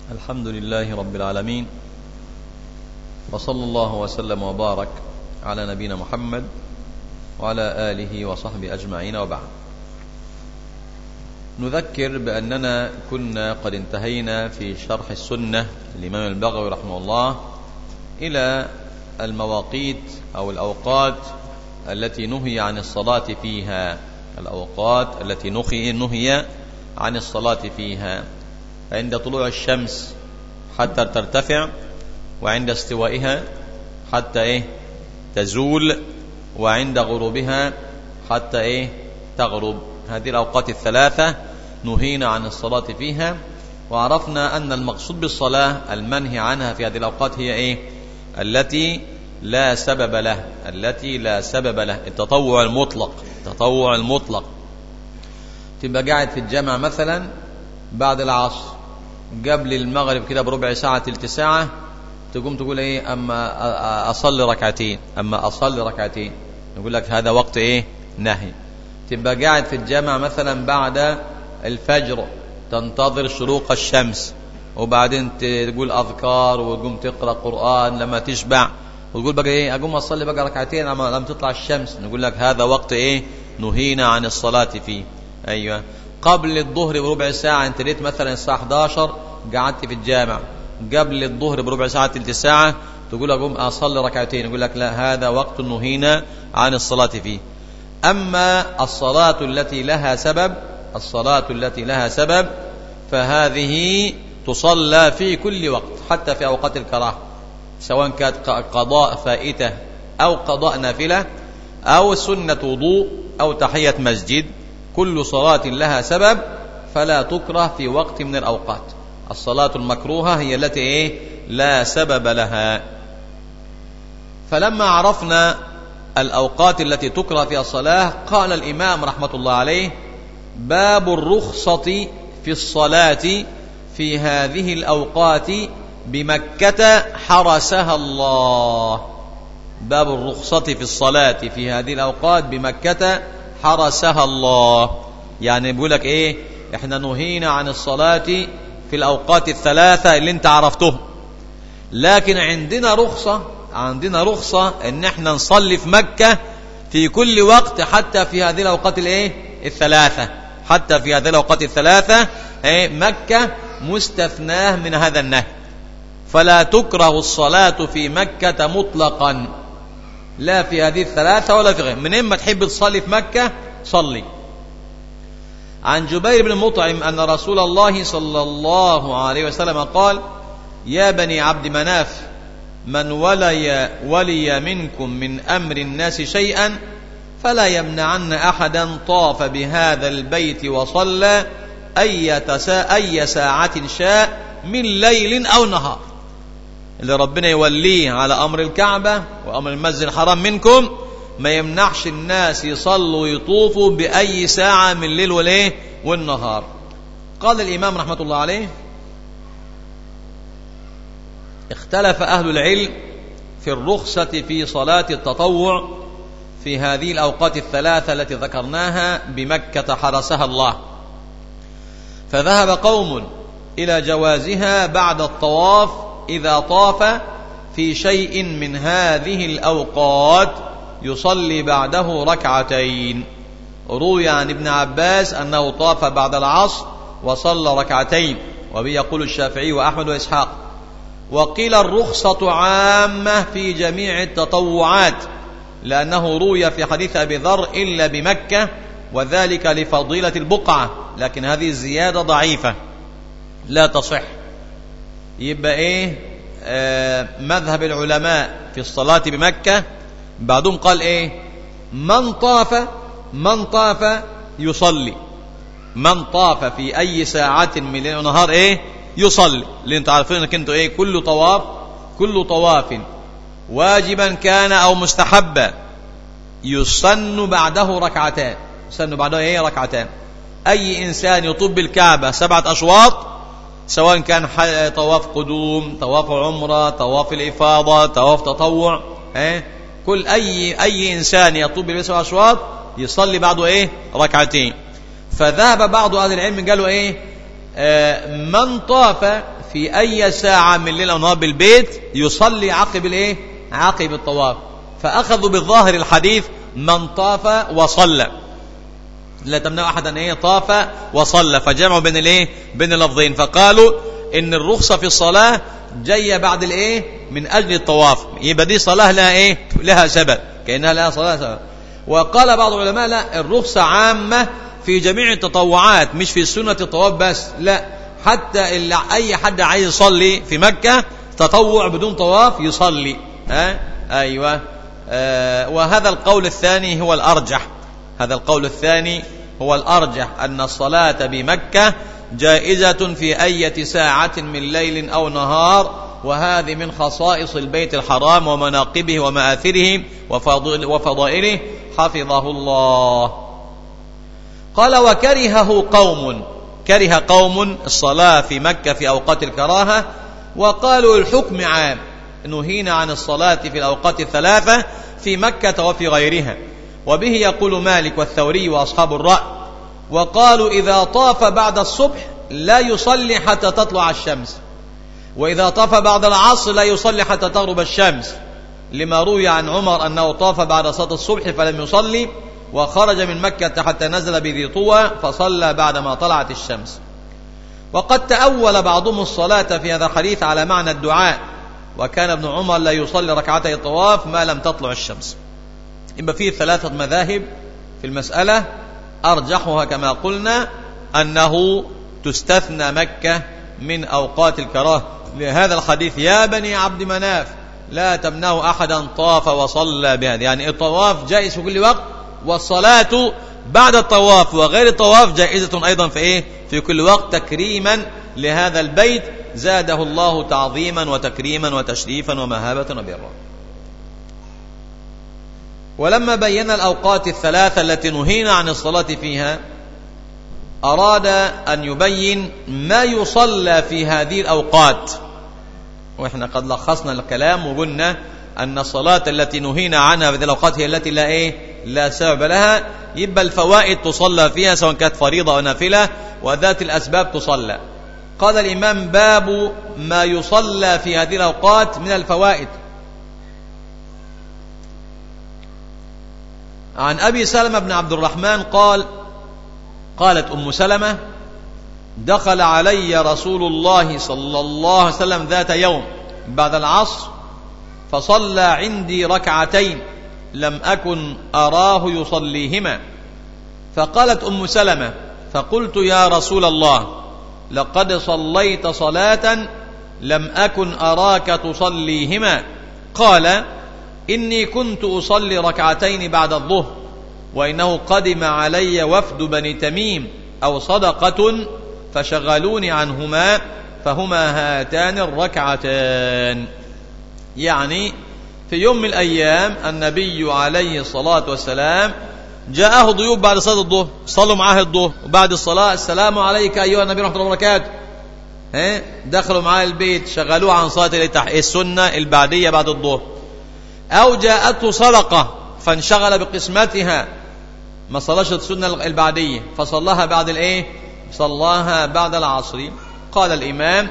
الحمد لله رب العالمين وصلى الله وسلم وبارك على نبينا محمد وعلى آله وصحبه أجمعين وبعد نذكر بأننا كنا قد انتهينا في شرح السنة للإمام البغوي رحمه الله إلى المواقيت أو الأوقات التي نهي عن الصلاة فيها الأوقات التي نهي نهي عن الصلاة فيها عند طلوع الشمس حتى ترتفع وعند استوائها حتى إيه تزول وعند غروبها حتى إيه تغرب هذه الأوقات الثلاثة نهينا عن الصلاة فيها وعرفنا أن المقصود بالصلاة المنهي عنها في هذه الأوقات هي إيه التي لا سبب له التي لا سبب له التطوع المطلق التطوع المطلق تبقى قاعد في الجامع مثلا بعد العصر قبل المغرب كده بربع ساعة تلت ساعة تقوم تقول ايه اما اصلي ركعتين اما اصلي ركعتين يقول لك هذا وقت ايه نهي تبقى قاعد في الجامع مثلا بعد الفجر تنتظر شروق الشمس وبعدين تقول اذكار وتقوم تقرا قران لما تشبع وتقول بقى ايه اقوم اصلي بقى ركعتين اما لم تطلع الشمس نقول لك هذا وقت ايه نهينا عن الصلاه فيه ايوه قبل الظهر بربع ساعه انت ليت مثلا الساعه 11 قعدت في الجامع قبل الظهر بربع ساعه تلت ساعه تقول اقوم اصلي ركعتين يقول لك لا هذا وقت نهينا عن الصلاه فيه اما الصلاه التي لها سبب الصلاه التي لها سبب فهذه تصلى في كل وقت حتى في اوقات الكراهه سواء كانت قضاء فائته او قضاء نافله او سنه وضوء او تحيه مسجد كل صلاه لها سبب فلا تكره في وقت من الاوقات الصلاه المكروهه هي التي ايه لا سبب لها فلما عرفنا الاوقات التي تكره فيها الصلاه قال الامام رحمه الله عليه باب الرخصه في الصلاه في هذه الاوقات بمكه حرسها الله باب الرخصه في الصلاه في هذه الاوقات بمكه حرسها الله يعني بيقول لك ايه احنا نهينا عن الصلاه في الاوقات الثلاثه اللي انت عرفتهم لكن عندنا رخصه عندنا رخصه ان احنا نصلي في مكه في كل وقت حتى في هذه الاوقات الايه الثلاثه حتى في هذه الاوقات الثلاثه ايه مكه مستثناه من هذا النهي فلا تكره الصلاه في مكه مطلقا لا في هذه الثلاثه ولا في غيرها من اما تحب تصلي في مكه صلي عن جبير بن مطعم ان رسول الله صلى الله عليه وسلم قال يا بني عبد مناف من ولي ولي منكم من امر الناس شيئا فلا يمنعن احدا طاف بهذا البيت وصلى اي اي ساعه شاء من ليل او نهار اللي ربنا يوليه على امر الكعبه وامر المسجد الحرام منكم ما يمنعش الناس يصلوا ويطوفوا باي ساعه من الليل والايه والنهار قال الامام رحمه الله عليه اختلف أهل العلم في الرخصة في صلاة التطوع في هذه الأوقات الثلاثة التي ذكرناها بمكة حرسها الله فذهب قوم إلى جوازها بعد الطواف إذا طاف في شيء من هذه الأوقات يصلي بعده ركعتين روي عن ابن عباس أنه طاف بعد العصر وصلى ركعتين وبه يقول الشافعي وأحمد وإسحاق وقيل الرخصة عامة في جميع التطوعات لأنه روي في حديث أبي ذر إلا بمكة وذلك لفضيلة البقعة لكن هذه الزيادة ضعيفة لا تصح يبقى إيه آه مذهب العلماء في الصلاة بمكة بعدهم قال إيه من طاف من طاف يصلي من طاف في أي ساعة من الليل ونهار إيه يصلي اللي انتوا عارفين انك انتوا ايه كل طواف كل طواف واجبا كان او مستحبا يسن بعده ركعتان يسن بعده ايه ركعتان اي انسان يطوف بالكعبه سبعه اشواط سواء كان طواف قدوم طواف عمره طواف الافاضه طواف تطوع ايه كل اي اي انسان يطوف بسبع اشواط يصلي بعده ايه ركعتين فذهب بعض اهل العلم قالوا ايه من طاف في أي ساعة من الليل أو نهار بالبيت يصلي عقب الإيه؟ عقب الطواف فأخذوا بالظاهر الحديث من طاف وصلى لا تمنع أحدا إيه طاف وصلى فجمعوا بين الإيه؟ بين اللفظين فقالوا إن الرخصة في الصلاة جاية بعد الإيه؟ من أجل الطواف يبقى دي صلاة لها إيه؟ لها سبب كأنها لها صلاة سبب وقال بعض العلماء لا الرخصة عامة في جميع التطوعات مش في سنة الطواف بس لا حتى اللي أي حد عايز يصلي في مكة تطوع بدون طواف يصلي ها أيوة آه وهذا القول الثاني هو الأرجح هذا القول الثاني هو الأرجح أن الصلاة بمكة جائزة في أية ساعة من ليل أو نهار وهذه من خصائص البيت الحرام ومناقبه ومآثره وفضائله حفظه الله قال وكرهه قوم كره قوم الصلاة في مكة في أوقات الكراهة وقالوا الحكم عام نهينا عن الصلاة في الأوقات الثلاثة في مكة وفي غيرها وبه يقول مالك والثوري وأصحاب الرأي وقالوا إذا طاف بعد الصبح لا يصلي حتى تطلع الشمس وإذا طاف بعد العصر لا يصلي حتى تغرب الشمس لما روي عن عمر أنه طاف بعد صلاة الصبح فلم يصلي وخرج من مكة حتى نزل بذي طوى فصلى بعدما طلعت الشمس وقد تأول بعضهم الصلاة في هذا الحديث على معنى الدعاء وكان ابن عمر لا يصلي ركعتي الطواف ما لم تطلع الشمس يبقى فيه ثلاثة مذاهب في المسألة أرجحها كما قلنا أنه تستثنى مكة من أوقات الكراهة لهذا الحديث يا بني عبد مناف لا تمنعوا أحدا طاف وصلى بهذا يعني الطواف جائز في كل وقت والصلاة بعد الطواف وغير الطواف جائزة أيضا في إيه في كل وقت تكريما لهذا البيت زاده الله تعظيما وتكريما وتشريفا ومهابة وبرا ولما بين الأوقات الثلاثة التي نهينا عن الصلاة فيها أراد أن يبين ما يصلى في هذه الأوقات وإحنا قد لخصنا الكلام وقلنا أن الصلاة التي نهينا عنها في هذه الأوقات هي التي لا إيه لا سبب لها يبقى الفوائد تصلى فيها سواء كانت فريضة أو نافلة وذات الأسباب تصلى قال الإمام باب ما يصلى في هذه الأوقات من الفوائد عن أبي سلمة بن عبد الرحمن قال قالت أم سلمة دخل علي رسول الله صلى الله عليه وسلم ذات يوم بعد العصر فصلى عندي ركعتين لم أكن أراه يصليهما فقالت أم سلمة فقلت يا رسول الله لقد صليت صلاة لم أكن أراك تصليهما قال إني كنت أصلي ركعتين بعد الظهر وإنه قدم علي وفد بني تميم أو صدقة فشغلوني عنهما فهما هاتان الركعتان يعني في يوم من الأيام النبي عليه الصلاة والسلام جاءه ضيوف بعد صلاة الظهر صلوا معاه الظهر وبعد الصلاة السلام عليك أيها النبي ورحمة الله وبركاته دخلوا معاه البيت شغلوه عن صلاة السنة البعدية بعد الظهر أو جاءته صدقة فانشغل بقسمتها ما صلاش السنة البعدية فصلاها بعد الايه صلاها بعد العصر قال الإمام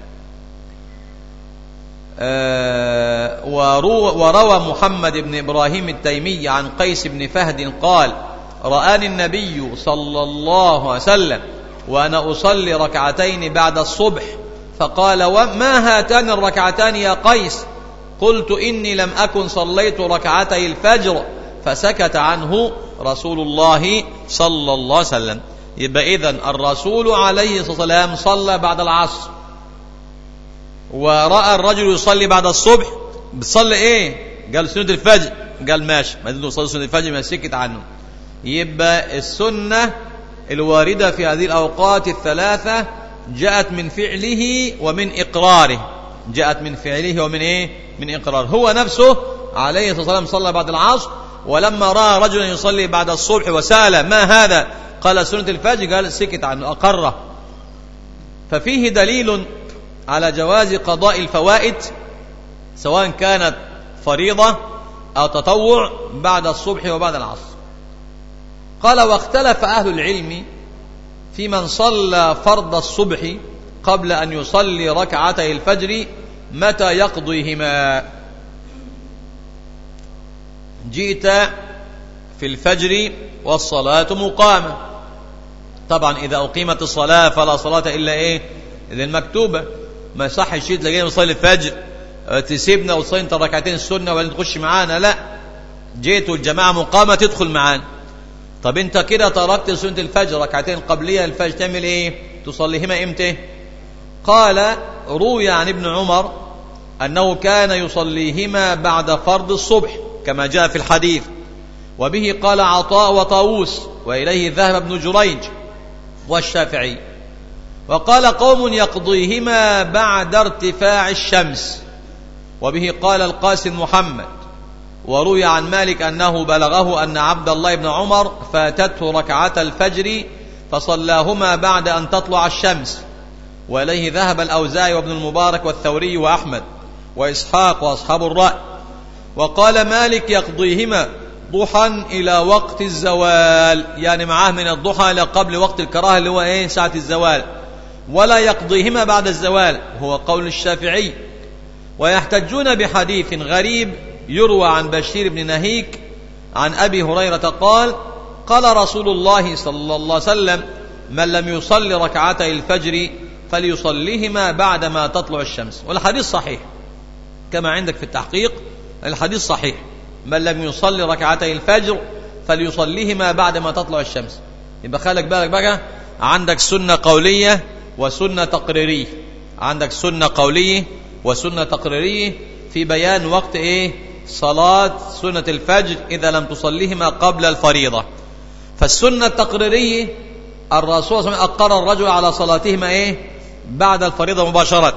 آه وروى محمد بن إبراهيم التيمي عن قيس بن فهد قال رآني النبي صلى الله عليه وسلم وأنا أصلي ركعتين بعد الصبح فقال وما هاتان الركعتان يا قيس قلت إني لم أكن صليت ركعتي الفجر فسكت عنه رسول الله صلى الله عليه وسلم يبقى إذن الرسول عليه الصلاة والسلام صلى بعد العصر ورأى الرجل يصلي بعد الصبح بتصلي ايه قال سنة الفجر قال ماشي ما نصلي سنة الفجر ما سكت عنه يبقى السنة الواردة في هذه الأوقات الثلاثة جاءت من فعله ومن إقراره جاءت من فعله ومن إيه من إقرار هو نفسه عليه الصلاة والسلام صلى بعد العصر ولما رأى رجلا يصلي بعد الصبح وسأل ما هذا قال سنة الفجر قال سكت عنه أقره ففيه دليل على جواز قضاء الفوائد سواء كانت فريضة أو تطوع بعد الصبح وبعد العصر قال واختلف أهل العلم في من صلى فرض الصبح قبل أن يصلي ركعتي الفجر متى يقضيهما جئت في الفجر والصلاة مقامة طبعا إذا أقيمت الصلاة فلا صلاة إلا إيه إذا المكتوبة ما صح الشيء تلاقينا نصلي الفجر تسيبنا وتصلي انت ركعتين السنة ولا تخش معانا لا جيت والجماعة مقامة تدخل معانا طب انت كده تركت سنة الفجر ركعتين قبلية الفجر تعمل ايه تصليهما امتى قال روي عن ابن عمر أنه كان يصليهما بعد فرض الصبح كما جاء في الحديث وبه قال عطاء وطاووس وإليه ذهب ابن جريج والشافعي وقال قوم يقضيهما بعد ارتفاع الشمس وبه قال القاسم محمد وروي عن مالك أنه بلغه أن عبد الله بن عمر فاتته ركعة الفجر فصلاهما بعد أن تطلع الشمس وإليه ذهب الأوزاعي وابن المبارك والثوري وأحمد وإسحاق وأصحاب الرأي وقال مالك يقضيهما ضحى إلى وقت الزوال يعني معاه من الضحى إلى قبل وقت الكراهة اللي هو إيه ساعة الزوال ولا يقضيهما بعد الزوال هو قول الشافعي ويحتجون بحديث غريب يروى عن بشير بن نهيك عن أبي هريرة قال قال رسول الله صلى الله عليه وسلم من لم يصلي ركعتي الفجر فليصليهما بعدما تطلع الشمس والحديث صحيح كما عندك في التحقيق الحديث صحيح من لم يصلي ركعتي الفجر فليصليهما بعدما تطلع الشمس يبقى خلك بالك بقى عندك سنة قولية وسنة تقريرية عندك سنة قولية وسنة تقريرية في بيان وقت ايه صلاة سنة الفجر إذا لم تصليهما قبل الفريضة فالسنة التقريرية الرسول صلى الله عليه وسلم أقر الرجل على صلاتهما ايه بعد الفريضة مباشرة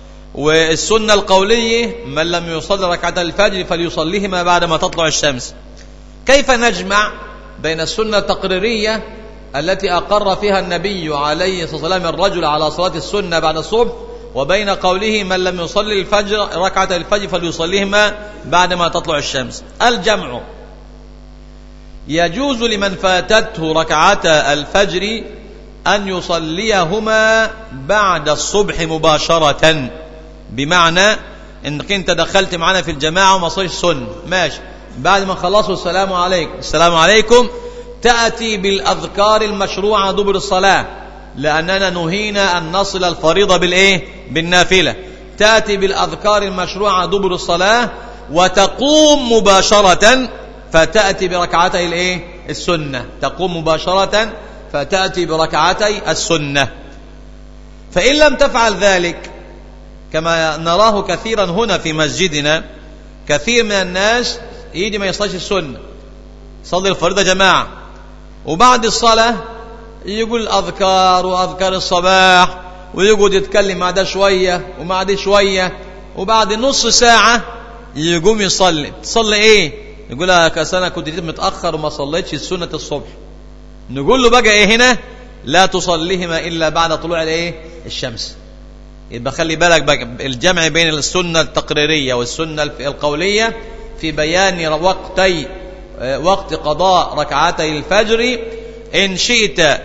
والسنة القولية من لم يصلي ركعة الفجر فليصليهما بعد ما تطلع الشمس كيف نجمع بين السنة التقريرية التي أقر فيها النبي عليه الصلاة والسلام الرجل على صلاة السنة بعد الصبح وبين قوله من لم يصلي الفجر ركعة الفجر فليصليهما بعد ما تطلع الشمس الجمع يجوز لمن فاتته ركعة الفجر أن يصليهما بعد الصبح مباشرة بمعنى انك انت دخلت معنا في الجماعة وما صليش سن ماشي بعد ما خلصوا السلام عليكم السلام عليكم تأتي بالأذكار المشروعة دبر الصلاة لأننا نهينا أن نصل الفريضة بالإيه بالنافلة تأتي بالأذكار المشروعة دبر الصلاة وتقوم مباشرة فتأتي بركعتي الإيه السنة تقوم مباشرة فتأتي بركعتي السنة فإن لم تفعل ذلك كما نراه كثيرا هنا في مسجدنا كثير من الناس يجي ما يصليش السنة صلي الفريضة جماعة وبعد الصلاة يقول أذكار وأذكار الصباح ويقعد يتكلم مع ده شوية ومع ده شوية وبعد نص ساعة يقوم يصلي تصلي ايه يقول لك انا كنت جيت متأخر وما صليتش سنة الصبح نقول له بقى ايه هنا لا تصليهما إلا بعد طلوع الايه الشمس يبقى خلي بالك بقى الجمع بين السنة التقريرية والسنة القولية في بيان وقتي وقت قضاء ركعتي الفجر إن شئت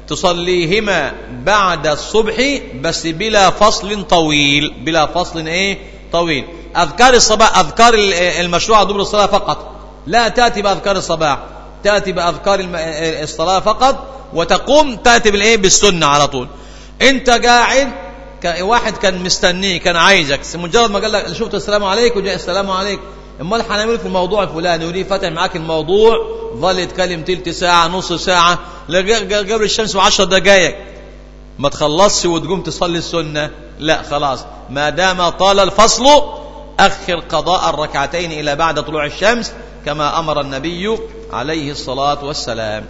تصليهما بعد الصبح بس بلا فصل طويل بلا فصل ايه طويل أذكار الصباح أذكار المشروعة دبر الصلاة فقط لا تأتي بأذكار الصباح تأتي بأذكار الصلاة فقط وتقوم تأتي بالإيه بالسنة على طول أنت قاعد واحد كان مستنيه كان عايزك مجرد ما قال لك شفت السلام عليكم وجاء السلام عليكم امال هنعمل في الموضوع الفلاني وليه فتح معاك الموضوع ظل يتكلم تلت ساعة نص ساعة قبل الشمس بعشر دقائق ما تخلصش وتقوم تصلي السنة لا خلاص ما دام طال الفصل أخر قضاء الركعتين إلى بعد طلوع الشمس كما أمر النبي عليه الصلاة والسلام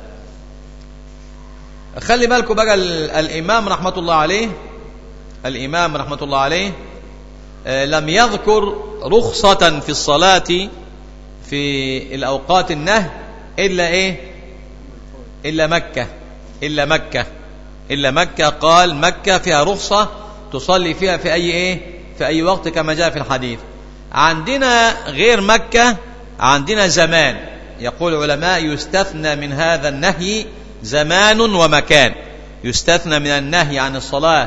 خلي بالكم بقى الإمام رحمة الله عليه الإمام رحمة الله عليه لم يذكر رخصة في الصلاة في الأوقات النهي إلا إيه إلا مكة إلا مكة إلا مكة قال مكة فيها رخصة تصلي فيها في أي إيه في أي وقت كما جاء في الحديث عندنا غير مكة عندنا زمان يقول العلماء يستثنى من هذا النهي زمان ومكان يستثنى من النهي عن الصلاة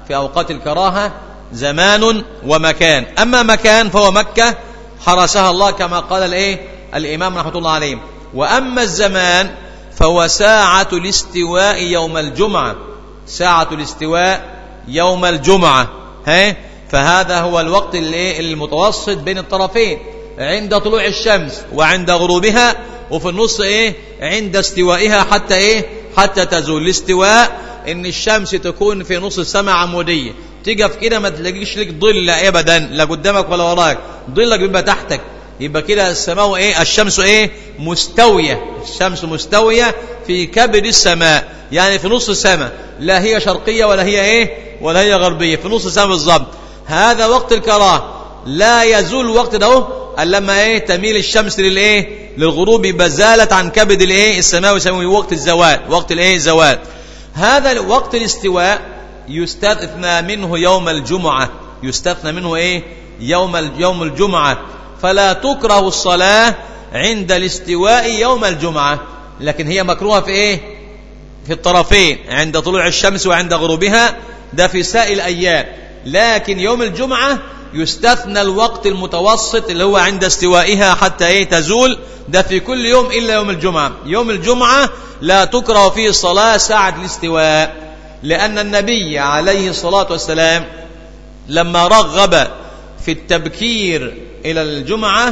في أوقات الكراهة زمان ومكان أما مكان فهو مكة حرسها الله كما قال الإيه الإمام رحمة الله عليه وأما الزمان فهو ساعة الاستواء يوم الجمعة ساعة الاستواء يوم الجمعة ها فهذا هو الوقت المتوسط بين الطرفين عند طلوع الشمس وعند غروبها وفي النص ايه عند استوائها حتى ايه حتى تزول الاستواء ان الشمس تكون في نص السماء عموديه تقف كده ما تلاقيش لك ظل ابدا لا قدامك ولا وراك ظلك بيبقى تحتك يبقى كده السماء ايه الشمس ايه مستويه الشمس مستويه في كبد السماء يعني في نص السماء لا هي شرقيه ولا هي ايه ولا هي غربيه في نص السماء بالظبط هذا وقت الكراهه لا يزول الوقت ده الا لما ايه تميل الشمس للايه للغروب يبقى زالت عن كبد الايه السماء ويسموه وقت الزوال وقت الايه الزوال هذا وقت الاستواء يستثنى منه يوم الجمعة يستثنى منه ايه يوم يوم الجمعة فلا تكره الصلاة عند الاستواء يوم الجمعة لكن هي مكروهة في ايه في الطرفين عند طلوع الشمس وعند غروبها ده في سائر الأيام لكن يوم الجمعة يستثنى الوقت المتوسط اللي هو عند استوائها حتى ايه تزول ده في كل يوم إلا يوم الجمعة يوم الجمعة لا تكره فيه الصلاة ساعة الاستواء لأن النبي عليه الصلاة والسلام لما رغب في التبكير إلى الجمعة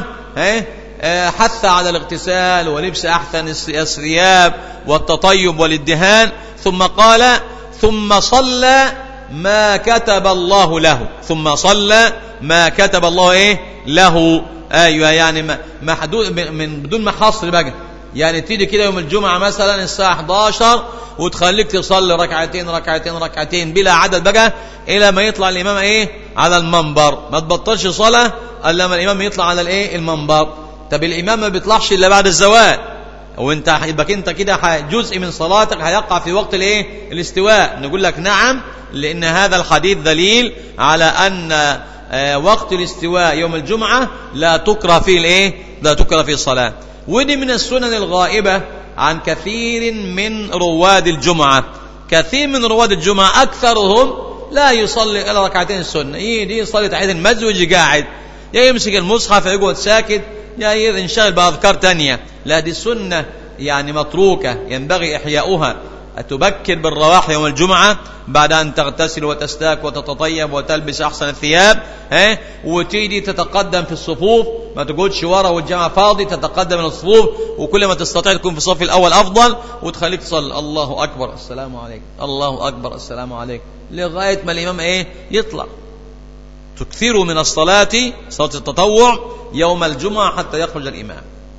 حث على الاغتسال ولبس أحسن الثياب والتطيب والادهان ثم قال ثم صلى ما كتب الله له ثم صلى ما كتب الله ايه له ايوه يعني محدود من بدون ما حصر بقى يعني تيجي كده يوم الجمعة مثلا الساعة 11 وتخليك تصلي ركعتين ركعتين ركعتين بلا عدد بقى إلى ما يطلع الإمام إيه على المنبر ما تبطلش صلاة إلا لما الإمام يطلع على الإيه المنبر طب الإمام ما بيطلعش إلا بعد الزوال وانت يبقى انت كده جزء من صلاتك هيقع في وقت الايه الاستواء نقول لك نعم لان هذا الحديث دليل على ان وقت الاستواء يوم الجمعة لا تكره فيه الايه لا تكره فيه الصلاة ودي من السنن الغائبة عن كثير من رواد الجمعة كثير من رواد الجمعة أكثرهم لا يصلي إلا ركعتين السنة يجي يصلي تحت المسجد ويجي قاعد يا يمسك المصحف يقعد ساكت يا ينشغل بأذكار تانية لا دي سنة يعني متروكة ينبغي إحياؤها تبكر بالرواح يوم الجمعة بعد أن تغتسل وتستاك وتتطيب وتلبس أحسن الثياب ها وتيجي تتقدم في الصفوف ما تقعدش ورا والجمع فاضي تتقدم من الصفوف وكل ما تستطيع تكون في الصف الأول أفضل وتخليك تصلي الله أكبر السلام عليكم الله أكبر السلام عليكم لغاية ما الإمام إيه يطلع تكثروا من الصلاة صلاة التطوع يوم الجمعة حتى يخرج الإمام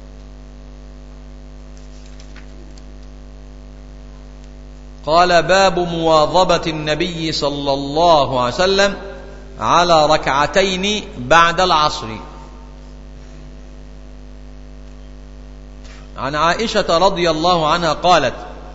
قال باب مواظبة النبي صلى الله عليه وسلم على ركعتين بعد العصر عن عائشة رضي الله عنها قالت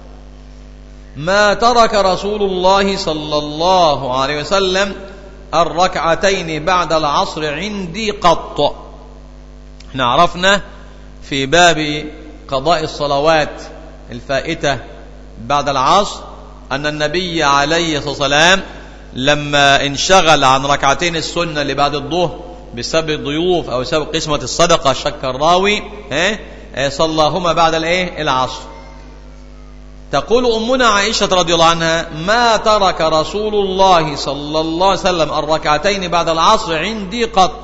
ما ترك رسول الله صلى الله عليه وسلم الركعتين بعد العصر عندي قط احنا عرفنا في باب قضاء الصلوات الفائتة بعد العصر أن النبي عليه الصلاة والسلام لما انشغل عن ركعتين السنة اللي بعد الظهر بسبب الضيوف أو بسبب قسمة الصدقة شك الراوي صلاهما بعد الايه العصر تقول أمنا عائشة رضي الله عنها ما ترك رسول الله صلى الله عليه وسلم الركعتين بعد العصر عندي قط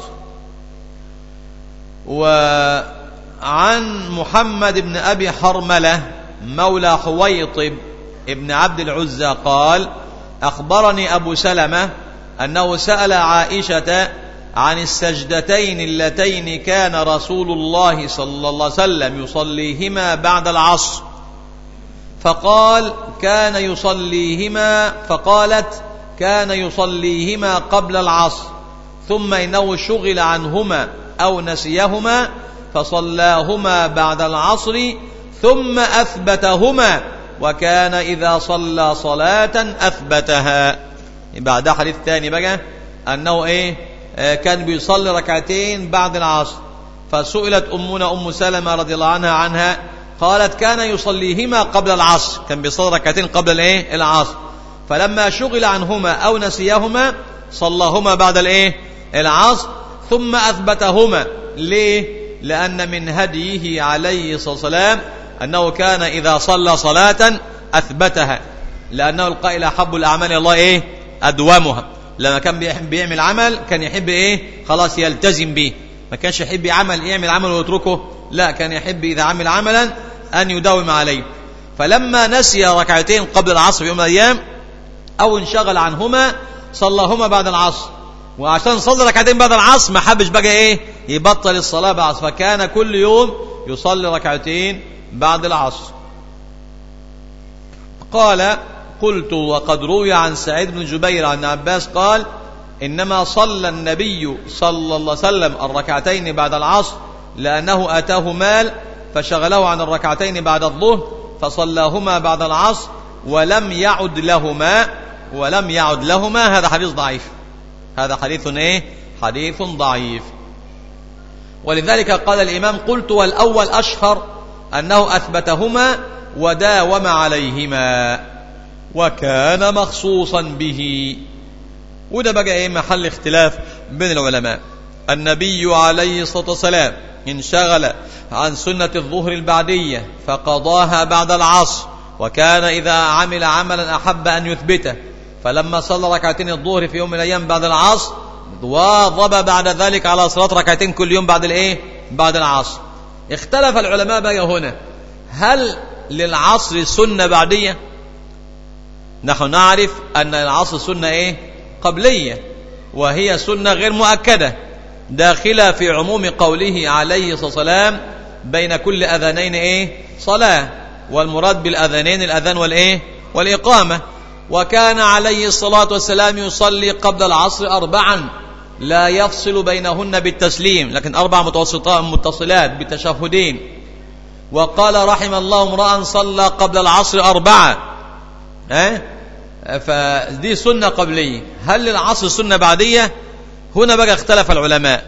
وعن محمد بن أبي حرملة مولى حويطب ابن عبد العزى قال أخبرني أبو سلمة أنه سأل عائشة عن السجدتين اللتين كان رسول الله صلى الله عليه وسلم يصليهما بعد العصر فقال كان يصليهما فقالت كان يصليهما قبل العصر ثم إنه شغل عنهما أو نسيهما فصلاهما بعد العصر ثم أثبتهما وكان إذا صلى صلاة أثبتها بعد حديث ثاني بقى أنه إيه آه كان بيصلي ركعتين بعد العصر فسئلت أمنا أم سلمة رضي الله عنها عنها قالت كان يصليهما قبل العصر كان بيصلي ركعتين قبل الايه العصر فلما شغل عنهما أو نسيهما صلىهما بعد الايه العصر ثم أثبتهما ليه لأن من هديه عليه الصلاة والسلام أنه كان إذا صلى صلاة أثبتها لأنه القائل أحب الأعمال الله إيه أدومها لما كان بيحب بيعمل عمل كان يحب إيه خلاص يلتزم به ما كانش يحب يعمل يعمل عمل ويتركه لا كان يحب إذا عمل عملا أن يداوم عليه فلما نسي ركعتين قبل العصر في يوم من الأيام أو انشغل عنهما صلىهما بعد العصر وعشان صلى ركعتين بعد العصر ما حبش بقى ايه يبطل الصلاة بعد العصر فكان كل يوم يصلي ركعتين بعد العصر قال قلت وقد روي عن سعيد بن جبير عن عباس قال إنما صلى النبي صلى الله عليه وسلم الركعتين بعد العصر لأنه أتاه مال فشغله عن الركعتين بعد الظهر فصلاهما بعد العصر ولم يعد لهما ولم يعد لهما هذا حديث ضعيف هذا حديث ايه حديث ضعيف ولذلك قال الإمام قلت والأول أشهر أنه أثبتهما وداوم عليهما وكان مخصوصا به وده بقى ايه محل اختلاف بين العلماء النبي عليه الصلاة والسلام انشغل عن سنة الظهر البعدية فقضاها بعد العصر وكان إذا عمل عملا أحب أن يثبته فلما صلى ركعتين الظهر في يوم من الأيام بعد العصر واظب بعد ذلك على صلاة ركعتين كل يوم بعد الإيه؟ بعد العصر اختلف العلماء بقى هنا هل للعصر سنة بعدية نحن نعرف أن العصر سنة إيه قبلية وهي سنة غير مؤكدة داخلة في عموم قوله عليه الصلاة والسلام بين كل أذانين إيه صلاة والمراد بالأذانين الأذان والإيه والإقامة وكان عليه الصلاة والسلام يصلي قبل العصر أربعا لا يفصل بينهن بالتسليم لكن أربع متوسطات متصلات بتشهدين وقال رحم الله امرأ صلى قبل العصر أربعة أه؟ فدي سنة قبلية هل للعصر سنة بعدية هنا بقى اختلف العلماء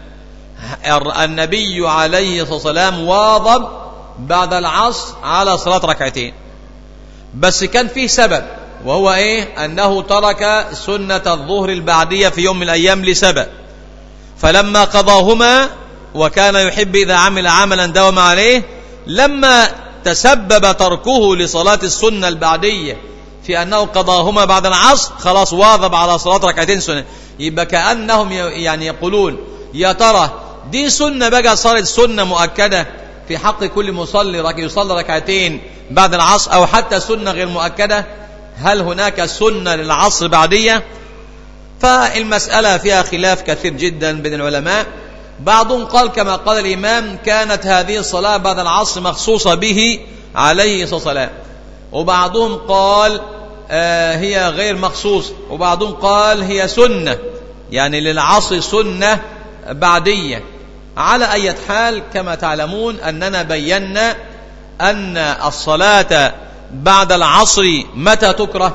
النبي عليه الصلاة والسلام واظب بعد العصر على صلاة ركعتين بس كان فيه سبب وهو ايه انه ترك سنة الظهر البعدية في يوم من الايام لسبب فلما قضاهما وكان يحب اذا عمل عملا دوم عليه لما تسبب تركه لصلاة السنة البعدية في انه قضاهما بعد العصر خلاص واظب على صلاة ركعتين سنة يبقى كأنهم يعني يقولون يا ترى دي سنة بقى صارت سنة مؤكدة في حق كل مصلي رك يصلي ركعتين بعد العصر او حتى سنة غير مؤكدة هل هناك سنة للعصر بعدية فالمسألة فيها خلاف كثير جدا بين العلماء بعضهم قال كما قال الإمام كانت هذه الصلاة بعد العصر مخصوصة به عليه الصلاة والسلام وبعضهم قال آه هي غير مخصوص وبعضهم قال هي سنة يعني للعصر سنة بعدية على أي حال كما تعلمون أننا بينا أن الصلاة بعد العصر متى تكره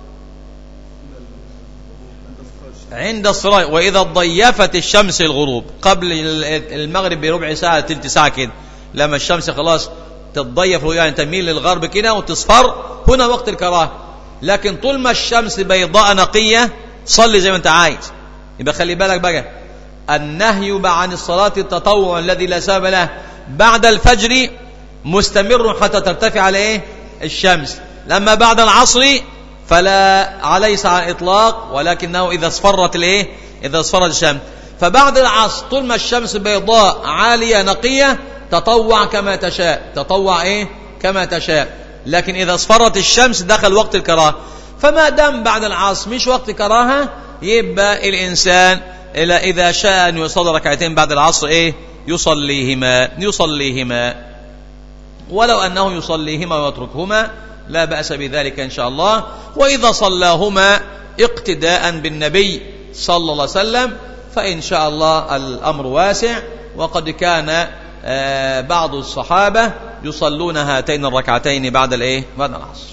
عند الصلاة وإذا ضيفت الشمس الغروب قبل المغرب بربع ساعة تلت ساعة كده لما الشمس خلاص تتضيف يعني تميل للغرب كده وتصفر هنا وقت الكراهة لكن طول ما الشمس بيضاء نقية صلي زي ما انت عايز يبقى خلي بالك بقى النهي عن الصلاة التطوع الذي لا سبب له بعد الفجر مستمر حتى ترتفع على ايه الشمس لما بعد العصر فلا ليس على الإطلاق ولكنه إذا اصفرت الايه إذا اصفرت الشمس فبعد العصر طول ما الشمس بيضاء عالية نقية تطوع كما تشاء تطوع ايه كما تشاء لكن إذا اصفرت الشمس دخل وقت الكراهة فما دام بعد العصر مش وقت كراهة يبقى الإنسان إلى إذا شاء أن يصلي ركعتين بعد العصر إيه يصليهما يصليهما ولو أنه يصليهما ويتركهما لا بأس بذلك إن شاء الله وإذا صلاهما اقتداء بالنبي صلى الله عليه وسلم فإن شاء الله الأمر واسع وقد كان بعض الصحابة يصلون هاتين الركعتين بعد الايه بعد العصر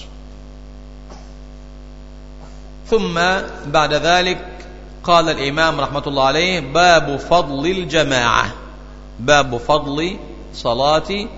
ثم بعد ذلك قال الإمام رحمة الله عليه باب فضل الجماعة باب فضل صلاة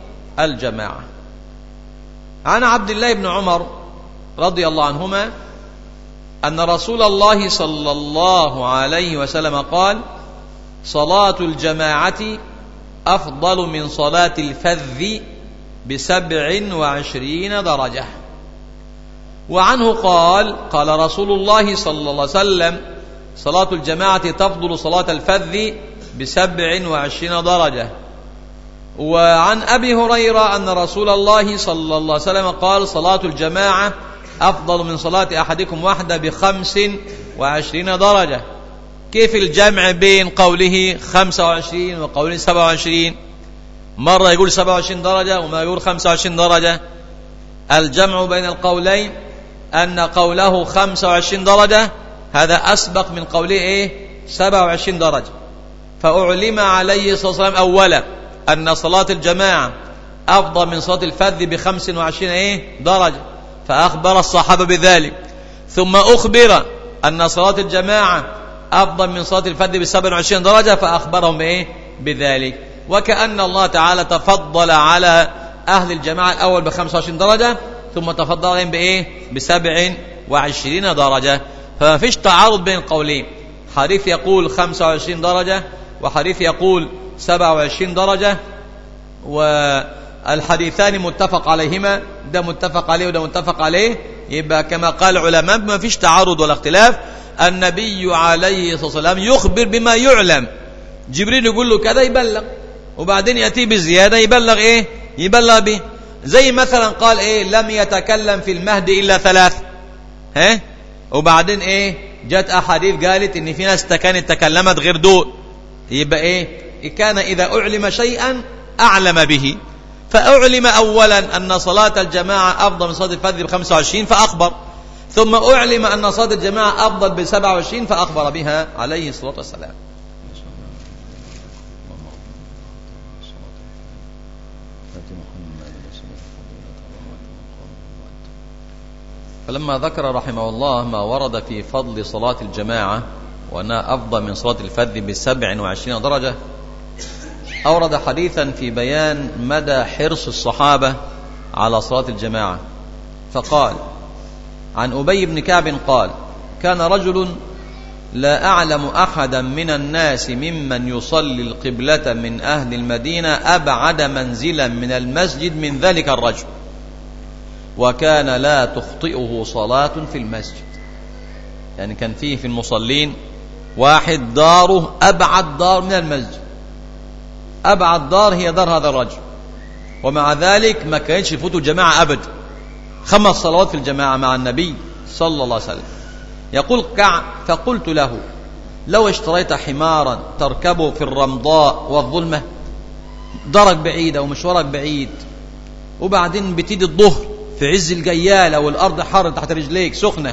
الجماعة عن عبد الله بن عمر رضي الله عنهما أن رسول الله صلى الله عليه وسلم قال صلاة الجماعة أفضل من صلاة الفذ بسبع وعشرين درجة وعنه قال قال رسول الله صلى الله عليه وسلم صلاة الجماعة تفضل صلاة الفذ بسبع وعشرين درجة وعن أبي هريرة أن رسول الله صلى الله عليه وسلم قال صلاة الجماعة أفضل من صلاة أحدكم وحده بخمس وعشرين درجة كيف الجمع بين قوله خمسة وعشرين وقوله سبعة وعشرين مرة يقول سبعة وعشرين درجة وما يقول خمسة وعشرين درجة الجمع بين القولين أن قوله خمسة وعشرين درجة هذا أسبق من قوله إيه سبعة وعشرين درجة فأعلم عليه الصلاة والسلام أولا أن صلاة الجماعة أفضل من صلاة الفذ بخمس وعشرين إيه درجة فأخبر الصحابة بذلك ثم أخبر أن صلاة الجماعة أفضل من صلاة الفذ بسبع وعشرين درجة فأخبرهم بإيه بذلك وكأن الله تعالى تفضل على أهل الجماعة الأول بخمس وعشرين درجة ثم تفضل عليهم بإيه بسبع وعشرين درجة فما فيش تعارض بين القولين حديث يقول خمسة وعشرين درجة وحديث يقول سبع وعشرين درجة والحديثان متفق عليهما ده متفق عليه وده متفق عليه يبقى كما قال العلماء ما فيش تعارض ولا اختلاف النبي عليه الصلاة والسلام يخبر بما يعلم جبريل يقول له كذا يبلغ وبعدين يأتي بزيادة يبلغ ايه يبلغ به زي مثلا قال ايه لم يتكلم في المهد الا ثلاث ها وبعدين ايه جت احاديث قالت ان في ناس كانت تكلمت غير دول يبقى ايه كان اذا اعلم شيئا اعلم به فاعلم اولا ان صلاة الجماعة افضل من صلاة الفجر ب 25 فاخبر ثم اعلم ان صلاة الجماعة افضل ب 27 فاخبر بها عليه الصلاة والسلام فلما ذكر رحمه الله ما ورد في فضل صلاة الجماعة وأنها أفضل من صلاة الفذ بسبع وعشرين درجة أورد حديثا في بيان مدى حرص الصحابة على صلاة الجماعة فقال عن أبي بن كعب قال كان رجل لا أعلم أحدا من الناس ممن يصلي القبلة من أهل المدينة أبعد منزلا من المسجد من ذلك الرجل وكان لا تخطئه صلاة في المسجد يعني كان فيه في المصلين واحد داره أبعد دار من المسجد أبعد دار هي دار هذا الرجل ومع ذلك ما كانش يفوتوا جماعة أبدا خمس صلوات في الجماعة مع النبي صلى الله عليه وسلم يقول كعب فقلت له لو اشتريت حمارا تركبه في الرمضاء والظلمة درك بعيدة ومشوارك بعيد وبعدين بتيجي الظهر في عز الجيالة والأرض حر تحت رجليك سخنة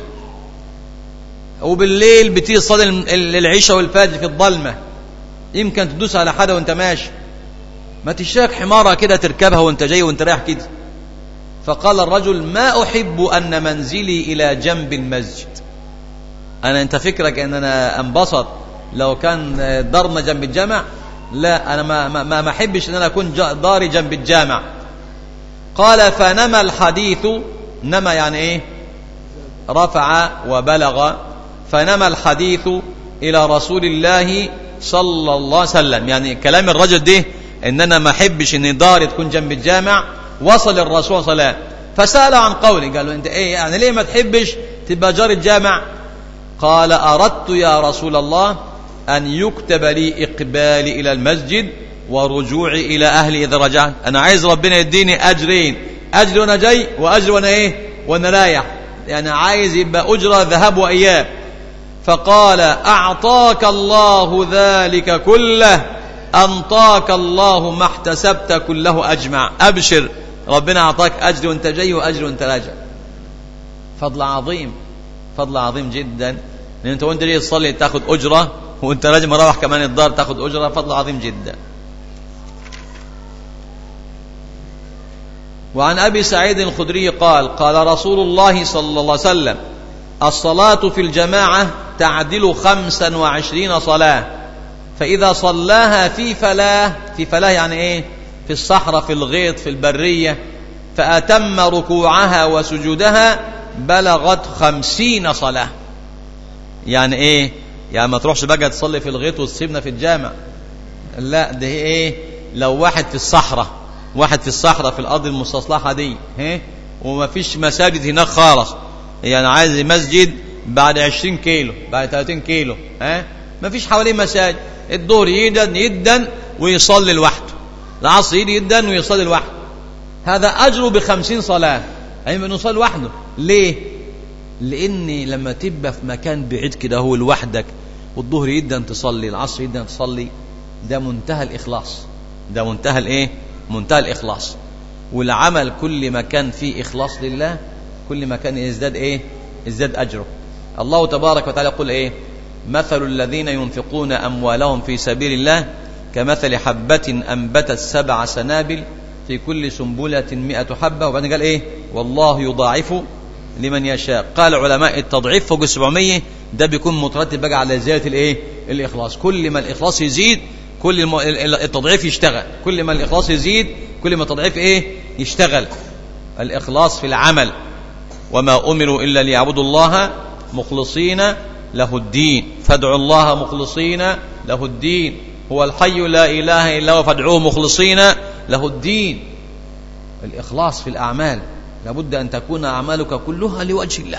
وبالليل بتيجي صلاة العشاء والفجر في الظلمة يمكن تدوس على حدا وانت ماشي ما تشاك حمارة كده تركبها وانت جاي وانت رايح كده فقال الرجل ما أحب أن منزلي إلى جنب المسجد أنا أنت فكرك أن أنا أنبسط لو كان دارنا جنب الجامع لا أنا ما ما ما أحبش أن أنا أكون داري جنب الجامع قال فنمى الحديث نمى يعني إيه رفع وبلغ فنمى الحديث إلى رسول الله صلى الله عليه وسلم يعني كلام الرجل ده ان انا ما احبش ان داري تكون جنب الجامع وصل الرسول صلى الله عليه وسلم فسأله عن قولي قال له انت ايه يعني ليه ما تحبش تبقى جار الجامع قال اردت يا رسول الله ان يكتب لي اقبالي الى المسجد ورجوعي الى اهلي اذا رجعت انا عايز ربنا يديني اجرين اجر وانا جاي واجر وانا ايه وانا رايح يعني عايز يبقى اجره ذهاب واياب فقال اعطاك الله ذلك كله انطاك الله ما احتسبت كله اجمع ابشر ربنا اعطاك اجر وانت جاي واجر وانت راجع فضل عظيم فضل عظيم جدا لان انت وانت جاي تصلي تاخذ اجره وانت راجع مروح كمان الدار تاخذ اجره فضل عظيم جدا وعن ابي سعيد الخدري قال قال رسول الله صلى الله عليه وسلم الصلاة في الجماعة تعدل خمسا وعشرين صلاة فإذا صلاها في فلاه في فلاه يعني إيه في الصحراء في الغيط في البرية فأتم ركوعها وسجودها بلغت خمسين صلاة يعني ايه يعني ما تروحش بقى تصلي في الغيط وتسيبنا في الجامع لا ده ايه لو واحد في الصحراء واحد في الصحراء في الارض المستصلحه دي ها وما فيش مساجد هناك خالص يعني عايز مسجد بعد 20 كيلو بعد 30 كيلو ها ما فيش حواليه مساجد الظهر يدن يدن ويصلي لوحده العصر يدن ويصلي لوحده هذا اجره بخمسين صلاه اي من يصلي لوحده ليه لان لما تبقى في مكان بعيد كده هو لوحدك والظهر يدن تصلي العصر يدن تصلي ده منتهى الاخلاص ده منتهى الايه منتهى الاخلاص والعمل كل ما كان فيه اخلاص لله كل ما كان يزداد ايه يزداد اجره الله تبارك وتعالى يقول ايه مثل الذين ينفقون اموالهم في سبيل الله كمثل حبة أنبتت سبع سنابل في كل سنبلة مئة حبة وبعدين قال إيه والله يضاعف لمن يشاء قال علماء التضعيف فوق 700 ده بيكون مترتب بقى على زيادة الإيه الإخلاص كل ما الإخلاص يزيد كل ما التضعيف يشتغل كل ما الإخلاص يزيد كل ما التضعيف إيه يشتغل الإخلاص في العمل وما أمروا إلا ليعبدوا الله مخلصين له الدين فادعوا الله مخلصين له الدين هو الحي لا إله إلا هو فادعوه مخلصين له الدين الإخلاص في الأعمال لابد أن تكون أعمالك كلها لوجه الله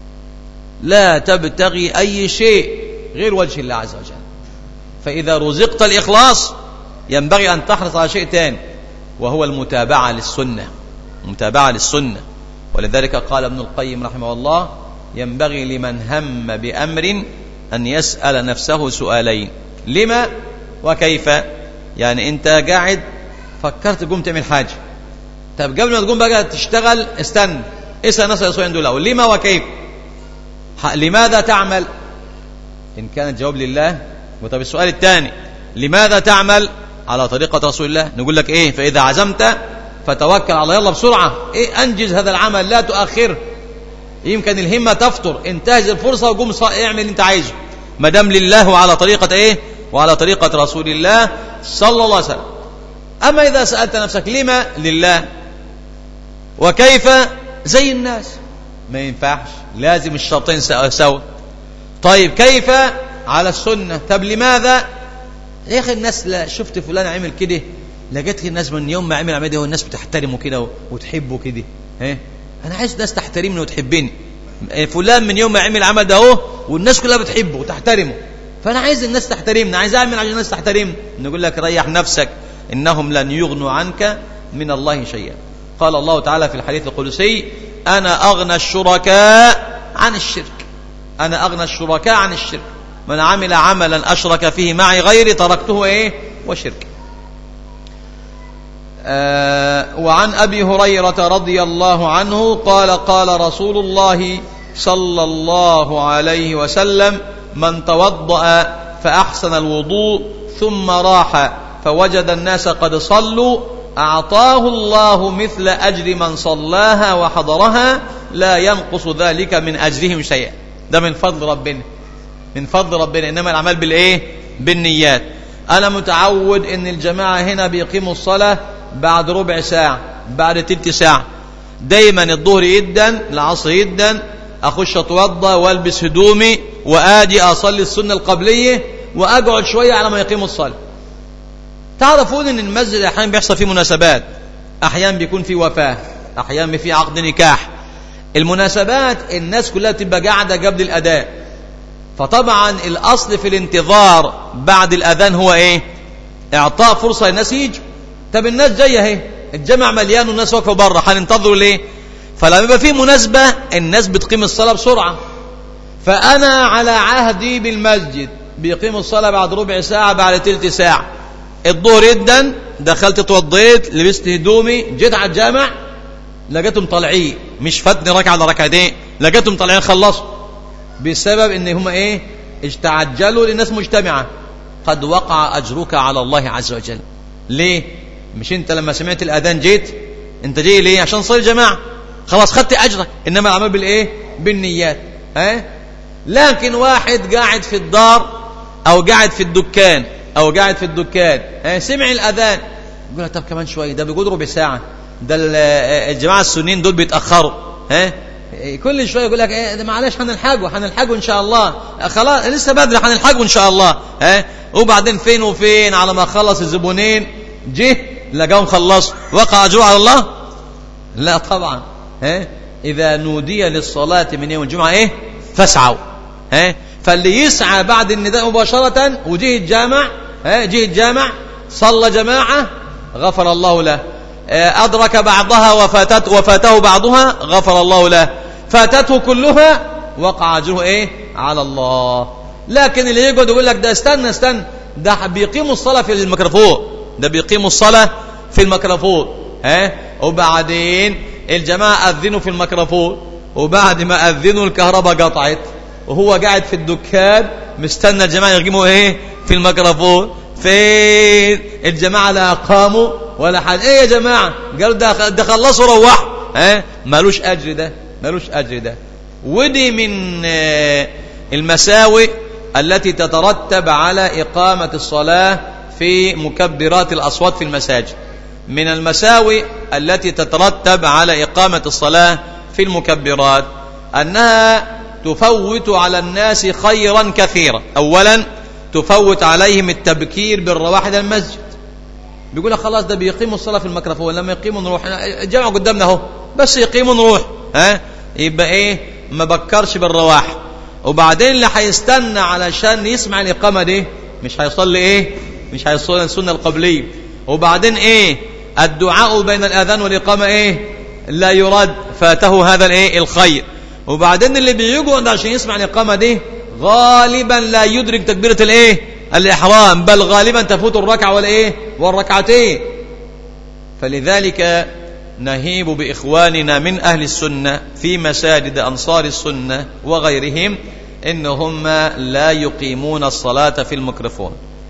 لا تبتغي أي شيء غير وجه الله عز وجل فإذا رزقت الإخلاص ينبغي أن تحرص على شيء ثاني وهو المتابعة للسنة المتابعة للسنة ولذلك قال ابن القيم رحمه الله ينبغي لمن هم بأمر أن يسأل نفسه سؤالين لما وكيف يعني أنت قاعد فكرت تقوم تعمل حاجة طب قبل ما تقوم بقى تشتغل استنى اسأل نفسك السؤالين دول أول لما وكيف لماذا تعمل إن كان الجواب لله وطب السؤال الثاني لماذا تعمل على طريقة رسول الله نقول لك إيه فإذا عزمت فتوكل على الله بسرعة إيه أنجز هذا العمل لا تؤخره يمكن الهمة تفطر انتهز الفرصة وقوم اعمل اللي انت عايزه ما دام لله وعلى طريقة ايه وعلى طريقة رسول الله صلى الله عليه وسلم أما إذا سألت نفسك لما لله وكيف زي الناس ما ينفعش لازم الشرطين سوا طيب كيف على السنة طب لماذا يا أخي الناس لا شفت فلان عمل كده لقيت الناس من يوم ما عمل عمل والناس بتحترمه كده وتحبه كده ايه انا عايز ناس تحترمني وتحبني فلان من يوم ما عمل عمل ده اهو والناس كلها بتحبه وتحترمه فانا عايز الناس تحترمني عايز اعمل عشان الناس تحترمني نقول لك ريح نفسك انهم لن يغنوا عنك من الله شيئا قال الله تعالى في الحديث القدسي انا اغنى الشركاء عن الشرك انا اغنى الشركاء عن الشرك من عمل عملا اشرك فيه معي غيري تركته ايه وشرك آه وعن ابي هريره رضي الله عنه قال قال رسول الله صلى الله عليه وسلم من توضا فاحسن الوضوء ثم راح فوجد الناس قد صلوا اعطاه الله مثل اجر من صلاها وحضرها لا ينقص ذلك من اجرهم شيئا ده من فضل ربنا من فضل ربنا انما الاعمال بالايه بالنيات انا متعود ان الجماعه هنا بيقيموا الصلاه بعد ربع ساعة بعد تلت ساعة دايما الظهر يدن العصر يدن أخش أتوضى والبس هدومي وآجي أصلي السنة القبلية وأقعد شوية على ما يقيموا الصلاة تعرفون أن المسجد أحيانا بيحصل فيه مناسبات أحيانا بيكون فيه وفاة أحيانا فيه عقد نكاح المناسبات الناس كلها تبقى قاعدة قبل الأداء فطبعا الأصل في الانتظار بعد الأذان هو إيه إعطاء فرصة للناس يجوا طب الناس جايه اهي الجامع مليان والناس واقفه بره هننتظروا ليه فلما يبقى في مناسبه الناس بتقيم الصلاه بسرعه فانا على عهدي بالمسجد بيقيموا الصلاه بعد ربع ساعه بعد تلت ساعه الظهر جدا دخلت اتوضيت لبست هدومي جيت على الجامع لقيتهم طالعين مش فاتني ركعه ولا ركعتين لقيتهم طالعين خلصوا بسبب ان هم ايه استعجلوا للناس مجتمعه قد وقع اجرك على الله عز وجل ليه مش انت لما سمعت الاذان جيت انت جاي ليه عشان تصلي جماعه خلاص خدت اجرك انما الاعمال بالايه بالنيات ها لكن واحد قاعد في الدار او قاعد في الدكان او قاعد في الدكان ها سمع الاذان يقول طب كمان شويه ده بيقول ربع ساعه ده الجماعه السنين دول بيتاخروا ها كل شويه يقول لك ايه ده معلش هنلحقه هنلحقه ان شاء الله خلاص لسه بدري هنلحقه ان شاء الله ها وبعدين فين وفين على ما خلص الزبونين جه لقاهم خلصوا وقع اجره على الله لا طبعا ها اذا نودي للصلاه من يوم الجمعه ايه فاسعوا ها فاللي يسعى بعد النداء مباشره وجه الجامع ها جه الجامع صلى جماعه غفر الله له أدرك بعضها وفاتت وفاته بعضها غفر الله له فاتته كلها وقع أجره إيه على الله لكن اللي يقعد يقول لك ده استنى استنى ده بيقيموا الصلاة في الميكروفون ده بيقيموا الصلاة في الميكروفون ها وبعدين الجماعة أذنوا في الميكروفون وبعد ما أذنوا الكهرباء قطعت وهو قاعد في الدكان مستنى الجماعة يقيموا إيه في الميكروفون فين الجماعة لا قاموا ولا حد ايه يا جماعة قالوا ده, ده خلصوا روحوا ها مالوش اجر ده مالوش اجر ده ودي من المساوئ التي تترتب على إقامة الصلاة في مكبرات الأصوات في المساجد من المساوئ التي تترتب على إقامة الصلاة في المكبرات أنها تفوت على الناس خيرا كثيرا أولا تفوت عليهم التبكير بالرواح إلى المسجد بيقول لك خلاص ده بيقيموا الصلاة في الميكروفون لما يقيموا نروح الجامع قدامنا اهو بس يقيموا نروح ها يبقى ايه ما بكرش بالرواح وبعدين اللي هيستنى علشان يسمع الإقامة دي مش هيصلي ايه مش هيصلي السنة القبلية وبعدين ايه الدعاء بين الأذان والإقامة ايه لا يرد فاته هذا الايه الخير وبعدين اللي بيقعد عشان يسمع الإقامة دي غالبا لا يدرك تكبيرة الايه الإحرام بل غالبا تفوت الركعة والإيه والركعتين فلذلك نهيب بإخواننا من أهل السنة في مساجد أنصار السنة وغيرهم إن هم لا يقيمون الصلاة في الميكروفون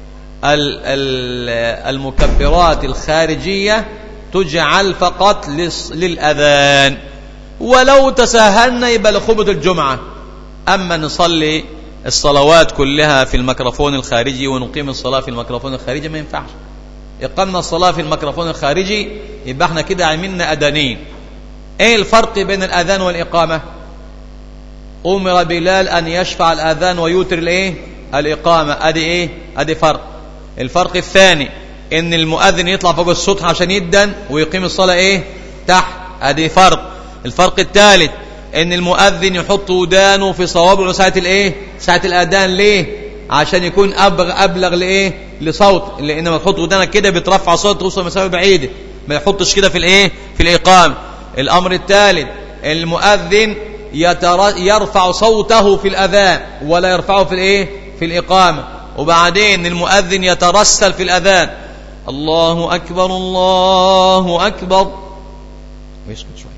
المكبرات الخارجية تجعل فقط للأذان ولو تساهلنا يبقى لخبط الجمعة أما نصلي الصلوات كلها في الميكروفون الخارجي ونقيم الصلاة في الميكروفون الخارجي ما ينفعش إقامنا الصلاة في الميكروفون الخارجي يبقى احنا كده عملنا أذانين ايه الفرق بين الأذان والإقامة أمر بلال أن يشفع الأذان ويوتر الايه الإقامة أدي ايه أدي فرق الفرق الثاني ان المؤذن يطلع فوق السطح عشان يدن ويقيم الصلاة ايه تحت أدي فرق الفرق الثالث ان المؤذن يحط ودانه في صوابعه ساعة الايه ساعة الاذان ليه عشان يكون ابلغ ابلغ لايه لصوت لان ما تحط ودانك كده بترفع صوت توصل مسافه بعيده ما يحطش كده في الايه في الاقامه الامر الثالث المؤذن يتر... يرفع صوته في الاذان ولا يرفعه في الايه في الاقامه وبعدين المؤذن يترسل في الاذان الله اكبر الله اكبر ويسكت شويه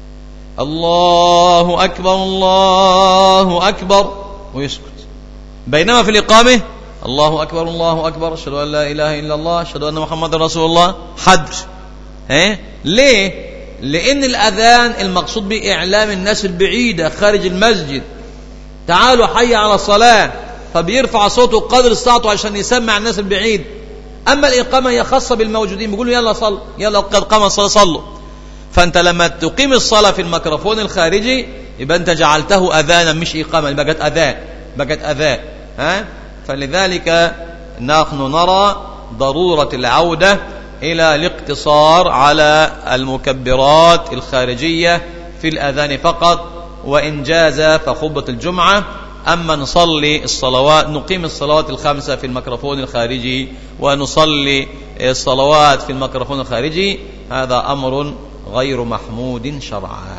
الله أكبر الله أكبر ويسكت بينما في الإقامة الله أكبر الله أكبر أشهد أن لا إله إلا الله أشهد أن محمد رسول الله حد إيه؟ ليه؟ لأن الأذان المقصود به إعلام الناس البعيدة خارج المسجد تعالوا حي على الصلاة فبيرفع صوته قدر استطاعته عشان يسمع الناس البعيد أما الإقامة هي خاصة بالموجودين بيقولوا يلا صل يلا قد قام الصلاة صلوا فأنت لما تقيم الصلاة في الميكروفون الخارجي يبقى أنت جعلته أذانا مش إقامة بقت أذان بقت أذان ها فلذلك نحن نرى ضرورة العودة إلى الاقتصار على المكبرات الخارجية في الأذان فقط وإن جاز فخطبة الجمعة أما نصلي الصلوات نقيم الصلوات الخمسة في الميكروفون الخارجي ونصلي الصلوات في الميكروفون الخارجي هذا أمر غير محمود شرعا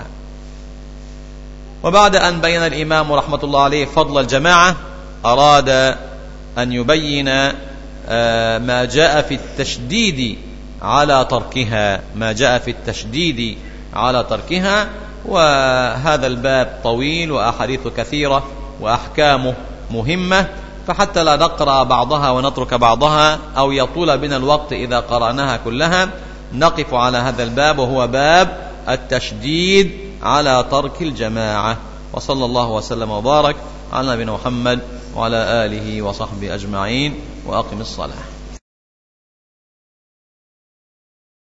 وبعد أن بين الإمام رحمة الله عليه فضل الجماعة أراد أن يبين ما جاء في التشديد على تركها ما جاء في التشديد على تركها وهذا الباب طويل وأحاديث كثيرة وأحكامه مهمة فحتى لا نقرأ بعضها ونترك بعضها أو يطول بنا الوقت إذا قرأناها كلها نقف على هذا الباب وهو باب التشديد على ترك الجماعة وصلى الله وسلم وبارك على نبينا محمد وعلى آله وصحبه أجمعين وأقم الصلاة